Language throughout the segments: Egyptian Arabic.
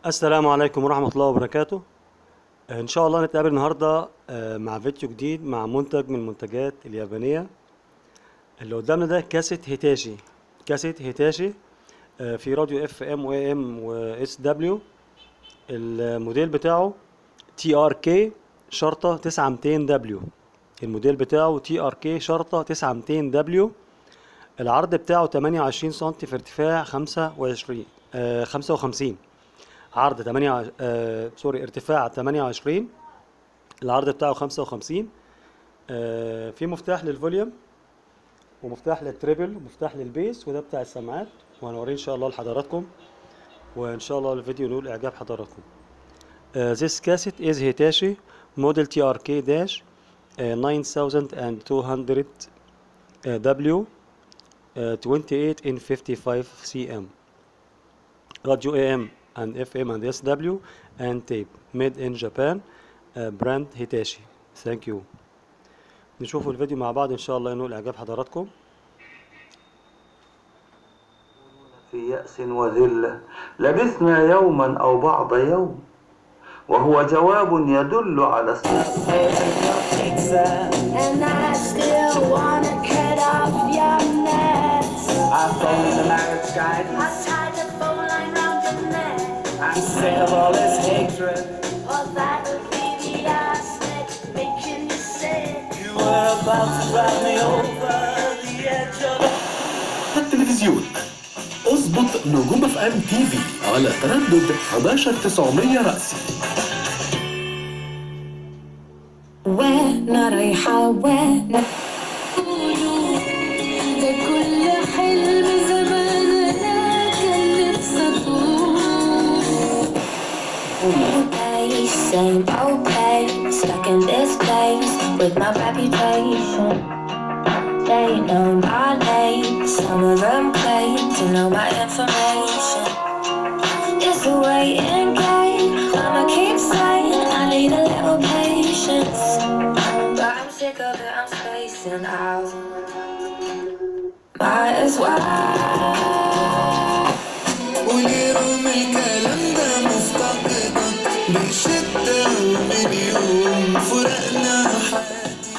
السلام عليكم ورحمة الله وبركاته إن شاء الله نتقابل النهاردة آه، مع فيديو جديد مع منتج من المنتجات اليابانية اللي قدامنا ده كاسيت هيتاشي كاسيت هيتاشي آه، في راديو اف ام و ام واس دبليو الموديل بتاعه تي ار كي شرطة 9200 دبليو الموديل بتاعه تي ار كي شرطة 9200 دبليو العرض بتاعه 28 سم في ارتفاع 25 آه 55 عرض 8 وع- آه سوري ارتفاع 28 العرض بتاعه 55 آه في مفتاح للفوليوم ومفتاح للتريبل ومفتاح للبيس وده بتاع السماعات وهنوريه ان شاء الله لحضراتكم وان شاء الله الفيديو ينول اعجاب حضراتكم Uh, this cassette is Hitachi model TRK-9200 uh, W uh, 28 in 55 cm radio AM and FM and SW and tape made in Japan uh, brand Hitachi thank you نشوفوا الفيديو مع بعض ان شاء الله ينول اعجاب حضراتكم في يأس وذلة لبثنا يوما أو بعض يوم وهو جواب يدل على And I still wanna cut off your nuts. I phoned the marriage guide. I tied the phone line round your neck. I'm sick of all this hatred. Well, that would be the arsenic making you sick. You were about to drive me over the edge of التلفزيون اظبط نجوم اف ام تي في على تردد 11900 رأسي وانا رايحة وانا ده كل حلم زمان انا كان نفسي اطول Place, same old place, stuck in this place with my reputation. They know my name, some of them claim to know my information. It's a waiting game. I'ma keep saying I need a little patience. But I'm sick of it, I'm spacing out. Might as well. وليهم الكلام ده مفتقدك بشدة ومن يوم فرقنا حياتي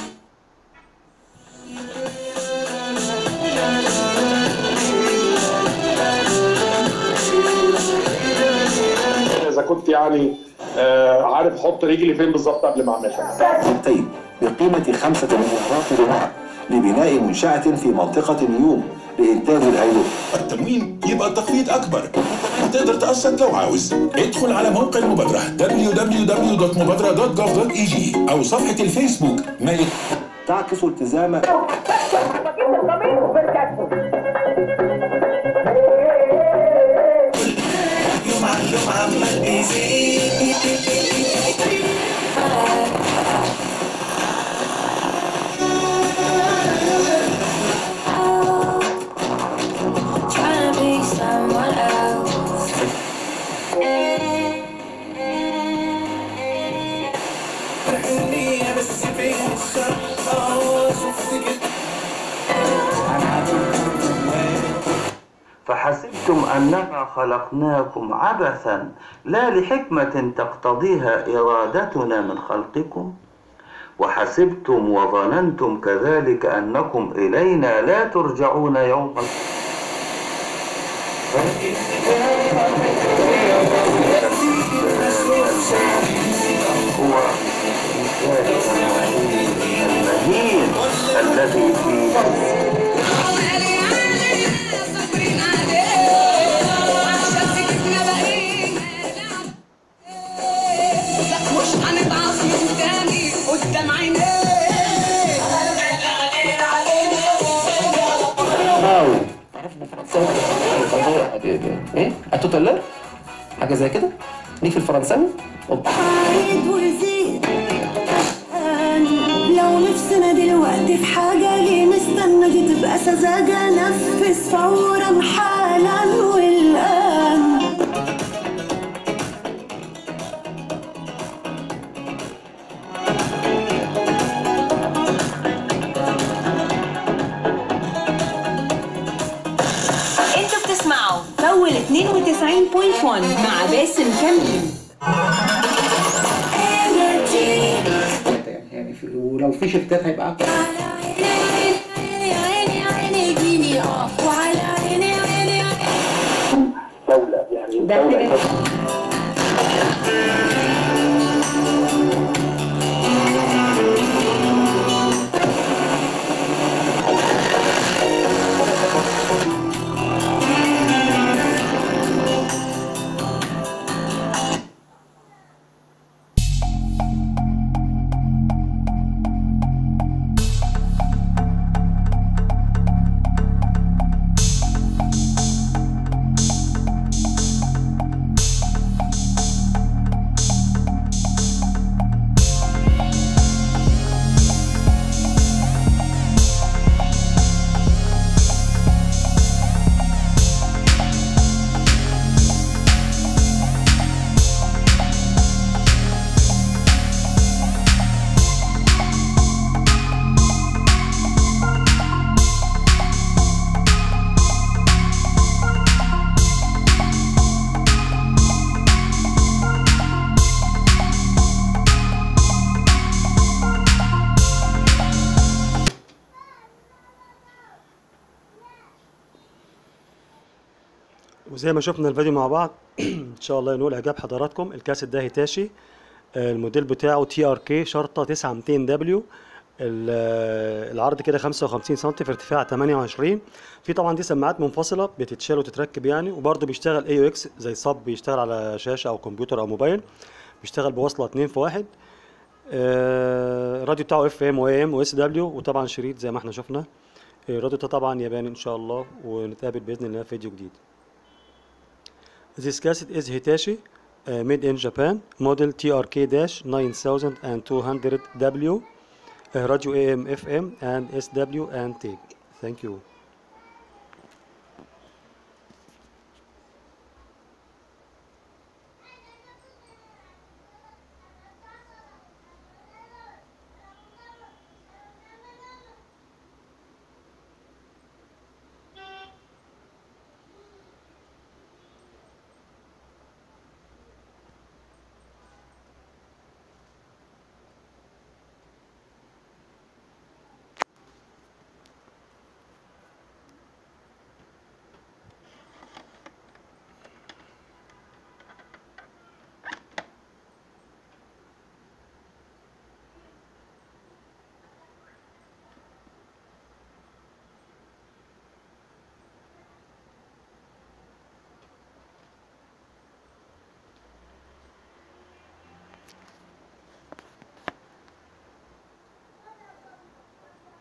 اذا كنت يعني آه، عارف احط رجلي فين بالظبط قبل ما اعملها التيب بقيمة خمسة مليارات دولار لبناء منشأة في منطقة نيوم لإنتاج الهيلو التموين يبقى التخفيض أكبر تقدر تقسط لو عاوز ادخل على موقع المبادرة www.mubadra.gov.eg أو صفحة الفيسبوك مالك تعكس التزام Trying to be someone else. فحسبتم أننا خلقناكم عبثا لا لحكمة تقتضيها إرادتنا من خلقكم وحسبتم وظننتم كذلك أنكم إلينا لا ترجعون يوم هو المهين الذي فيه مش هنضعف من تاني قدام عينيه ايه اتوتالر حاجه زي كده ليك في الفرنساوي أوبا. عيد وزيد لو نفسنا دلوقتي في حاجة ليه نستنى دي تبقى سذاجة نفذ فورا حالا والآن انتوا بتسمعوا فوت أول 92.1 مع باسم كمين يعني يعني في ولو في شفتات هيبقى اكتر دولة يعني ده دولة كده. وزي ما شفنا الفيديو مع بعض ان شاء الله ينول اعجاب حضراتكم الكاسيت ده هيتاشي آه، الموديل بتاعه تي ار كي شرطه 9200 دبليو العرض كده 55 سم في ارتفاع 28 في طبعا دي سماعات منفصله بتتشال وتتركب يعني وبرده بيشتغل اي او اكس زي صب بيشتغل على شاشه او كمبيوتر او موبايل بيشتغل بوصله 2 في 1 آه، الراديو بتاعه اف ام واي ام واس دبليو وطبعا شريط زي ما احنا شفنا آه، الراديو ده طبعا ياباني ان شاء الله ونتقابل باذن الله في فيديو جديد This cassette is Hitachi, uh, made in Japan, model TRK-9200W, uh, radio AM, FM, and SW and TAG. Thank you.